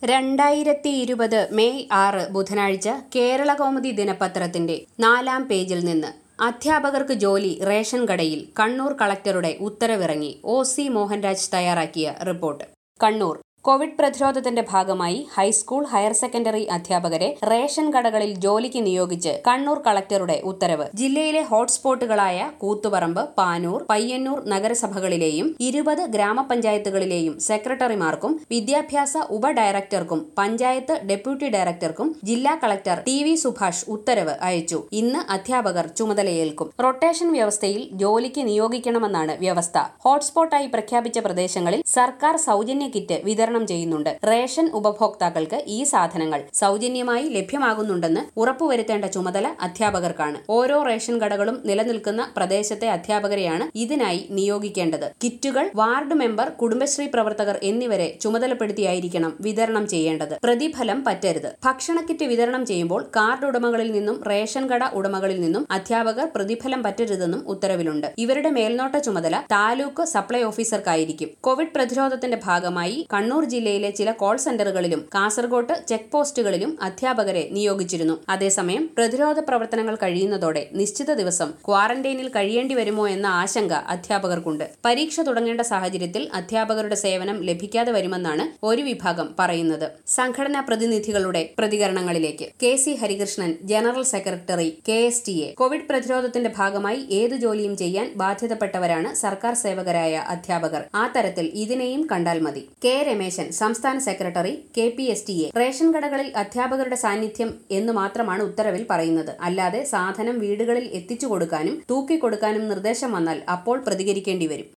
രണ്ടായിരത്തി ഇരുപത് മെയ് ആറ് ബുധനാഴ്ച കേരള കൗമുദി ദിനപത്രത്തിന്റെ നാലാം പേജിൽ നിന്ന് അധ്യാപകർക്ക് ജോലി റേഷൻ കടയിൽ കണ്ണൂർ കളക്ടറുടെ ഉത്തരവിറങ്ങി ഒ സി മോഹൻരാജ് തയ്യാറാക്കിയ റിപ്പോർട്ട് കണ്ണൂർ കോവിഡ് പ്രതിരോധത്തിന്റെ ഭാഗമായി ഹൈസ്കൂൾ ഹയർ സെക്കൻഡറി അധ്യാപകരെ റേഷൻ കടകളിൽ ജോലിക്ക് നിയോഗിച്ച് കണ്ണൂർ കളക്ടറുടെ ഉത്തരവ് ജില്ലയിലെ ഹോട്ട്സ്പോട്ടുകളായ കൂത്തുപറമ്പ് പാനൂർ പയ്യന്നൂർ നഗരസഭകളിലെയും ഇരുപത് ഗ്രാമപഞ്ചായത്തുകളിലെയും സെക്രട്ടറിമാർക്കും വിദ്യാഭ്യാസ ഉപഡയറക്ടർക്കും പഞ്ചായത്ത് ഡെപ്യൂട്ടി ഡയറക്ടർക്കും ജില്ലാ കളക്ടർ ടി വി സുഭാഷ് ഉത്തരവ് അയച്ചു ഇന്ന് അധ്യാപകർ ചുമതലയേൽക്കും റൊട്ടേഷൻ വ്യവസ്ഥയിൽ ജോലിക്ക് നിയോഗിക്കണമെന്നാണ് വ്യവസ്ഥ ഹോട്ട്സ്പോട്ടായി പ്രഖ്യാപിച്ച പ്രദേശങ്ങളിൽ സർക്കാർ സൗജന്യ കിറ്റ് വിതരണം ചെയ്യുന്നുണ്ട് റേഷൻ ഉപഭോക്താക്കൾക്ക് ഈ സാധനങ്ങൾ സൗജന്യമായി ലഭ്യമാകുന്നുണ്ടെന്ന് ഉറപ്പുവരുത്തേണ്ട ചുമതല അധ്യാപകർക്കാണ് ഓരോ റേഷൻ കടകളും നിലനിൽക്കുന്ന പ്രദേശത്തെ അധ്യാപകരെയാണ് ഇതിനായി നിയോഗിക്കേണ്ടത് കിറ്റുകൾ വാർഡ് മെമ്പർ കുടുംബശ്രീ പ്രവർത്തകർ എന്നിവരെ ചുമതലപ്പെടുത്തിയായിരിക്കണം വിതരണം ചെയ്യേണ്ടത് പ്രതിഫലം പറ്റരുത് ഭക്ഷണ കിറ്റ് വിതരണം ചെയ്യുമ്പോൾ കാർഡ് ഉടമകളിൽ നിന്നും റേഷൻ കട ഉടമകളിൽ നിന്നും അധ്യാപകർ പ്രതിഫലം പറ്റരുതെന്നും ഉത്തരവിലുണ്ട് ഇവരുടെ മേൽനോട്ട ചുമതല താലൂക്ക് സപ്ലൈ ഓഫീസർക്കായിരിക്കും കോവിഡ് പ്രതിരോധത്തിന്റെ ഭാഗമായി കണ്ണൂർ ജില്ലയിലെ ചില കോൾ സെന്ററുകളിലും കാസർഗോട്ട് ചെക്ക് പോസ്റ്റുകളിലും അധ്യാപകരെ നിയോഗിച്ചിരുന്നു അതേസമയം പ്രതിരോധ പ്രവർത്തനങ്ങൾ കഴിയുന്നതോടെ നിശ്ചിത ദിവസം ക്വാറന്റൈനിൽ കഴിയേണ്ടി വരുമോ എന്ന ആശങ്ക അധ്യാപകർക്കുണ്ട് പരീക്ഷ തുടങ്ങേണ്ട സാഹചര്യത്തിൽ അധ്യാപകരുടെ സേവനം ലഭിക്കാതെ വരുമെന്നാണ് ഒരു വിഭാഗം പറയുന്നത് സംഘടനാ പ്രതിനിധികളുടെ പ്രതികരണങ്ങളിലേക്ക് K C Harikrishnan general secretary K S T A covid പ്രതിരോധത്തിന്റെ ഭാഗമായി ഏതു ജോലിയും ചെയ്യാൻ ബാധ്യതപ്പെട്ടവരാണ് സർക്കാർ സേവകരായ അധ്യാപകർ ആ തരത്തിൽ ഇതിനെയും കണ്ടാൽ മതി കെ രമേശൻ സംസ്ഥാന secretary K P S T A ration കടകളിൽ അധ്യാപകരുടെ സാന്നിധ്യം എന്ന് മാത്രമാണ് ഉത്തരവിൽ പറയുന്നത് അല്ലാതെ സാധനം വീടുകളിൽ എത്തിച്ചു കൊടുക്കാനും തൂക്കിക്കൊടുക്കാനും നിർദ്ദേശം വന്നാൽ അപ്പോൾ പ്രതികരിക്കേണ്ടി വരും